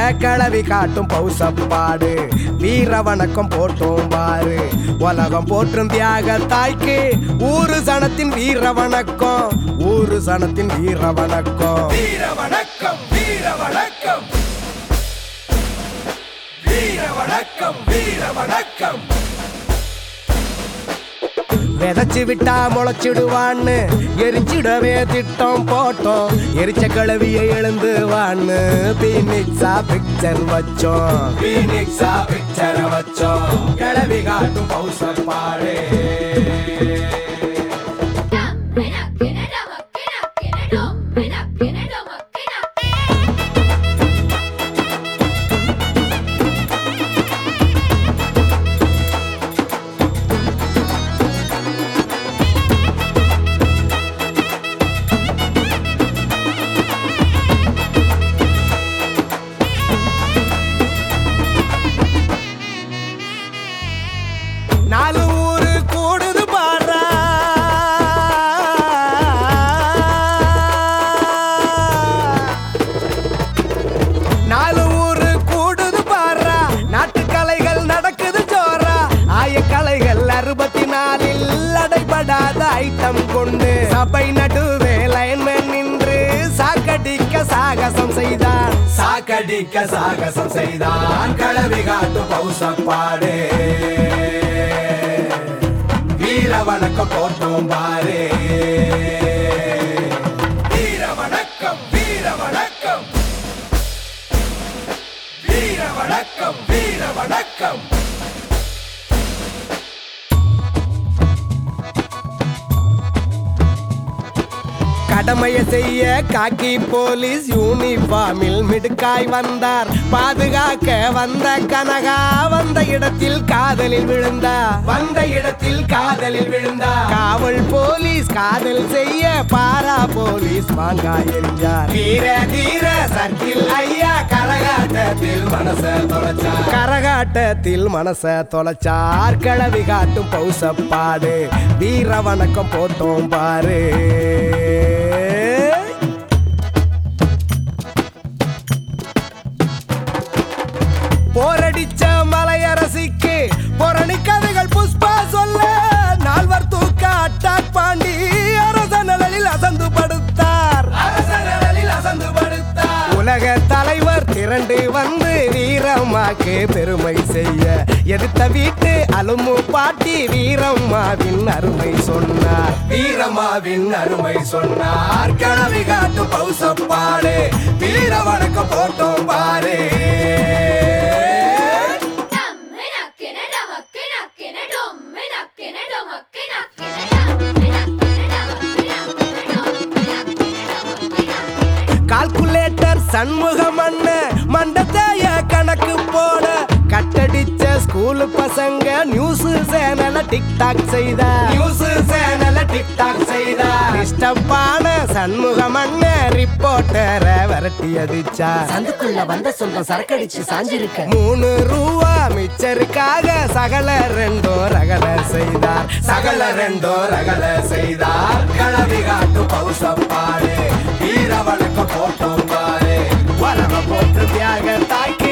கிளவி காட்டும் பௌசப்பாடு வீர வணக்கம் போட்டோம் பாரு உலகம் போற்றும் தியாக தாய்க்கு ஊரு சனத்தின் வீர வணக்கம் ஊரு சனத்தின் வீர வணக்கம் வீர வணக்கம் வீர வணக்கம் வீர வணக்கம் வீர வணக்கம் விதைச்சு விட்டா முளைச்சிடுவான்னு எரிச்சிடவே திட்டம் போட்டோம் எரிச்ச கிளவியை எழுந்து வான்னு பீனிக்ஸா பிக்சர் வச்சோம் பீனிக்ஸா பிக்சர வச்சோம் கிளவி காட்டும் பௌசப்பாடு நாலு ஊரு கூடுது பாரா நாலு ஊரு கூடுது பாரா நாட்டு கலைகள் நடக்குது ஜோரா ஆய கலைகள் அறுபத்தி நாலில் அடைபடாத ஐட்டம் கொண்டு சபை நடுவே லைன்மேன் நின்று சாக்கடிக்க சாகசம் செய்தான் சாக்கடிக்க சாகசம் செய்தான் கிளவி காட்டும் பௌசப்பாடு வீர வணக்கம் போட்டோம் பாரு வீர வணக்கம் வீர வணக்கம் வீர வணக்கம் வீர வணக்கம் கடமையை செய்ய காக்கி போலீஸ் யூனிஃபார்மில் மிடுக்காய் வந்தார் பாதுகாக்க வந்த கனகா வந்த இடத்தில் காதலில் விழுந்தா வந்த இடத்தில் காதலில் விழுந்தார் காவல் போலீஸ் காதல் செய்ய பாரா போலீஸ் மாங்காய் எறிஞ்சார் வீர தீர சர்க்கில் ஐயா கரகாட்டத்தில் மனச தொலைச்சார் கரகாட்டத்தில் மனச தொலைச்சார் கிளவி காட்டும் பௌசப்பாடு வீர வணக்கம் போட்டோம் பாரு போரடிச்ச மலையரசிக்கு பொரணி கதைகள் புஷ்பா சொல்ல நால்வர் தூக்க அட்டாக் பாண்டி அரச நலனில் அசந்து படுத்தார் அரச நிழலில் அசந்து படுத்தார் உலக தலைவர் திரண்டு வந்து வீரம்மாக்கு பெருமை செய்ய எதிர்த்த வீட்டு அலுமு பாட்டி வீரம்மாவின் அருமை சொன்னார் வீரமாவின் அருமை சொன்னார் கிளவி காட்டு பௌசப்பாடு வீர வணக்கம் போட்டோம் பாரு கால்குலேட்டர் சண்முகம் அண்ணன் மண்டத்தைய கணக்கு போட கட்டடிச்ச ஸ்கூல் பசங்க நியூஸ் சேனல டிக்டாக் செய்தார் நியூஸ் சேனல டிக்டாக் செய்தார் இஷ்டப்பான சண்முகம் அண்ணன் ரிப்போர்ட்டரை விரட்டி அடிச்சார் சந்துக்குள்ள வந்த சொல்ற சரக்கடிச்சு சாஞ்சிருக்க மூணு ரூபா மிச்சருக்காக சகல ரெண்டும் ரகல செய்தார் சகல ரெண்டோ ரகல செய்தார் கிளவி காட்டு பௌசப்பாடு வீர வணக்கம் போட்டோம் பாரு உலகம் போற்று தியாக தாய்க்கு